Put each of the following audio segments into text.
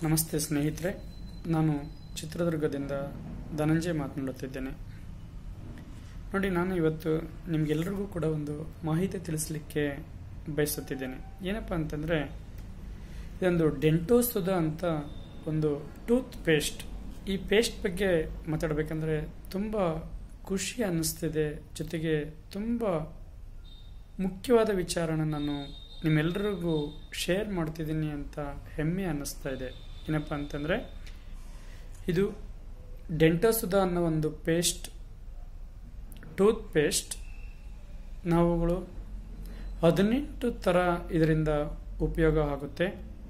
ನಮಸ್ತೆ ಸ್ನೇಹಿತರೆ ನಾನು ಚಿತ್ರದುರ್ಗದಿಂದ ಧನಂಜಯ ಮಾತನಾಡುತ್ತಿದ್ದೇನೆ ನೋಡಿ ನಾನು ಇವತ್ತು ನಿಮಗೆಲ್ಲರಿಗೂ ಕೂಡ ಒಂದು ಮಾಹಿತಿ ತಿಳಿಸಲಿಕ್ಕೆ ಬಯಸುತ್ತಿದ್ದೇನೆ ಏನಪ್ಪ ಅಂತಂದರೆ ಇದೊಂದು ಡೆಂಟೋಸುದ ಅಂತ ಒಂದು ಟೂತ್ ಪೇಸ್ಟ್ ಈ ಪೇಸ್ಟ್ ಬಗ್ಗೆ ಮಾತಾಡಬೇಕಂದ್ರೆ ತುಂಬ ಖುಷಿ ಅನ್ನಿಸ್ತಿದೆ ಜೊತೆಗೆ ತುಂಬ ಮುಖ್ಯವಾದ ವಿಚಾರನ ನಾನು ನಿಮ್ಮೆಲ್ಲರಿಗೂ ಶೇರ್ ಮಾಡ್ತಿದ್ದೀನಿ ಅಂತ ಹೆಮ್ಮೆ ಅನ್ನಿಸ್ತಾ ಇದೆ ಏನಪ್ಪ ಅಂತಂದರೆ ಇದು ಡೆಂಟೋಸುದ ಅನ್ನೋ ಒಂದು ಪೇಸ್ಟ್ ಟೂತ್ ಪೇಸ್ಟ್ ನಾವುಗಳು ಹದಿನೆಂಟು ಥರ ಇದರಿಂದ ಉಪಯೋಗ ಆಗುತ್ತೆ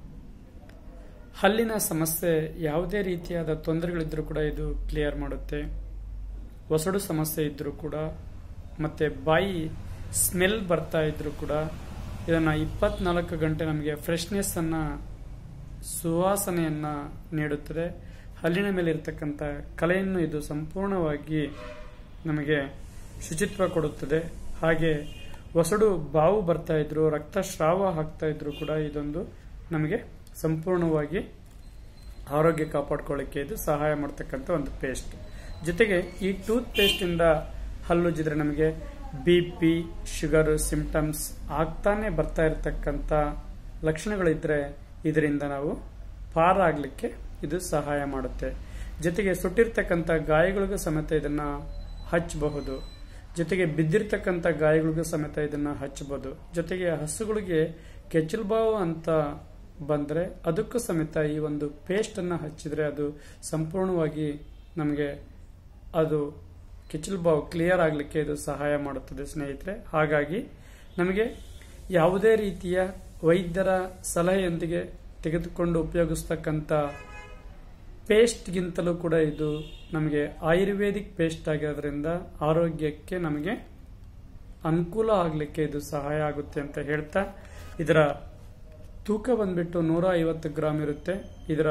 ಹಲ್ಲಿನ ಸಮಸ್ಯೆ ಯಾವುದೇ ರೀತಿಯಾದ ತೊಂದರೆಗಳಿದ್ರೂ ಕೂಡ ಇದು ಕ್ಲಿಯರ್ ಮಾಡುತ್ತೆ ಒಸಡು ಸಮಸ್ಯೆ ಇದ್ದರೂ ಕೂಡ ಮತ್ತು ಬಾಯಿ ಸ್ಮೆಲ್ ಬರ್ತಾ ಇದ್ರೂ ಕೂಡ ಇದನ್ನು ಇಪ್ಪತ್ನಾಲ್ಕು ಗಂಟೆ ನಮಗೆ ಫ್ರೆಶ್ನೆಸ್ಸನ್ನು ಸುವಾಸನೆಯನ್ನು ನೀಡುತ್ತದೆ ಹಲ್ಲಿನ ಮೇಲೆ ಇರತಕ್ಕಂಥ ಕಲೆಯನ್ನು ಇದು ಸಂಪೂರ್ಣವಾಗಿ ನಮಗೆ ಶುಚಿತ್ವ ಕೊಡುತ್ತದೆ ಹಾಗೆ ಒಸಡು ಬಾವು ಬರ್ತಾ ಇದ್ರು ರಕ್ತಸ್ರಾವ ಆಗ್ತಾ ಇದ್ರು ಕೂಡ ಇದೊಂದು ನಮಗೆ ಸಂಪೂರ್ಣವಾಗಿ ಆರೋಗ್ಯ ಕಾಪಾಡ್ಕೊಳ್ಳಿಕ್ಕೆ ಇದು ಸಹಾಯ ಮಾಡ್ತಕ್ಕಂಥ ಒಂದು ಪೇಸ್ಟ್ ಜೊತೆಗೆ ಈ ಟೂತ್ ಪೇಸ್ಟಿಂದ ಹಲ್ಲುಜ್ಜಿದ್ರೆ ನಮಗೆ ಬಿ ಪಿ ಶುಗರ್ ಸಿಂಪ್ಟಮ್ಸ್ ಆಗ್ತಾನೆ ಬರ್ತಾ ಇರತಕ್ಕಂಥ ಲಕ್ಷಣಗಳಿದ್ರೆ ಇದರಿಂದ ನಾವು ಪಾರಾಗಲಿಕ್ಕೆ ಇದು ಸಹಾಯ ಮಾಡುತ್ತೆ ಜೊತೆಗೆ ಸುಟ್ಟಿರ್ತಕ್ಕಂಥ ಗಾಯಗಳಿಗೂ ಸಮೇತ ಇದನ್ನ ಹಚ್ಚಬಹುದು ಜೊತೆಗೆ ಬಿದ್ದಿರ್ತಕ್ಕಂಥ ಗಾಯಗಳಿಗೂ ಸಮೇತ ಇದನ್ನ ಹಚ್ಚಬಹುದು ಜೊತೆಗೆ ಹಸುಗಳಿಗೆ ಕೆಚ್ಚಲ್ಬಾವು ಅಂತ ಬಂದರೆ ಅದಕ್ಕೂ ಸಮೇತ ಈ ಒಂದು ಪೇಸ್ಟನ್ನು ಹಚ್ಚಿದ್ರೆ ಅದು ಸಂಪೂರ್ಣವಾಗಿ ನಮಗೆ ಅದು ಬಾವು ಕ್ಲಿಯರ್ ಆಗಲಿಕ್ಕೆ ಇದು ಸಹಾಯ ಮಾಡುತ್ತದೆ ಸ್ನೇಹಿತರೆ ಹಾಗಾಗಿ ನಮಗೆ ಯಾವುದೇ ರೀತಿಯ ವೈದ್ಯರ ಸಲಹೆಯೊಂದಿಗೆ ತೆಗೆದುಕೊಂಡು ಉಪಯೋಗಿಸ್ತಕ್ಕಂಥ ಪೇಸ್ಟ್ಗಿಂತಲೂ ಕೂಡ ಇದು ನಮಗೆ ಆಯುರ್ವೇದಿಕ್ ಪೇಸ್ಟ್ ಆಗಿರೋದ್ರಿಂದ ಆರೋಗ್ಯಕ್ಕೆ ನಮಗೆ ಅನುಕೂಲ ಆಗಲಿಕ್ಕೆ ಇದು ಸಹಾಯ ಆಗುತ್ತೆ ಅಂತ ಹೇಳ್ತಾ ಇದರ ತೂಕ ಬಂದ್ಬಿಟ್ಟು ನೂರ ಐವತ್ತು ಗ್ರಾಮ್ ಇರುತ್ತೆ ಇದರ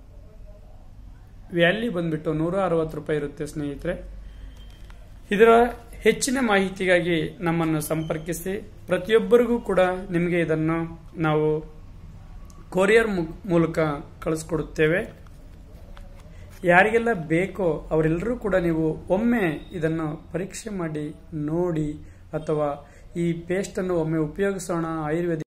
ವ್ಯಾಲ್ಯೂ ಬಂದ್ಬಿಟ್ಟು ನೂರ ಅರವತ್ತು ರೂಪಾಯಿ ಇರುತ್ತೆ ಸ್ನೇಹಿತರೆ ಇದರ ಹೆಚ್ಚಿನ ಮಾಹಿತಿಗಾಗಿ ನಮ್ಮನ್ನು ಸಂಪರ್ಕಿಸಿ ಪ್ರತಿಯೊಬ್ಬರಿಗೂ ಕೂಡ ನಿಮಗೆ ಇದನ್ನು ನಾವು ಕೊರಿಯರ್ ಮೂಲಕ ಕಳಿಸ್ಕೊಡುತ್ತೇವೆ ಯಾರಿಗೆಲ್ಲ ಬೇಕೋ ಅವರೆಲ್ಲರೂ ಕೂಡ ನೀವು ಒಮ್ಮೆ ಇದನ್ನು ಪರೀಕ್ಷೆ ಮಾಡಿ ನೋಡಿ ಅಥವಾ ಈ ಪೇಸ್ಟನ್ನು ಒಮ್ಮೆ ಉಪಯೋಗಿಸೋಣ ಆಯುರ್ವೇದಿಕ್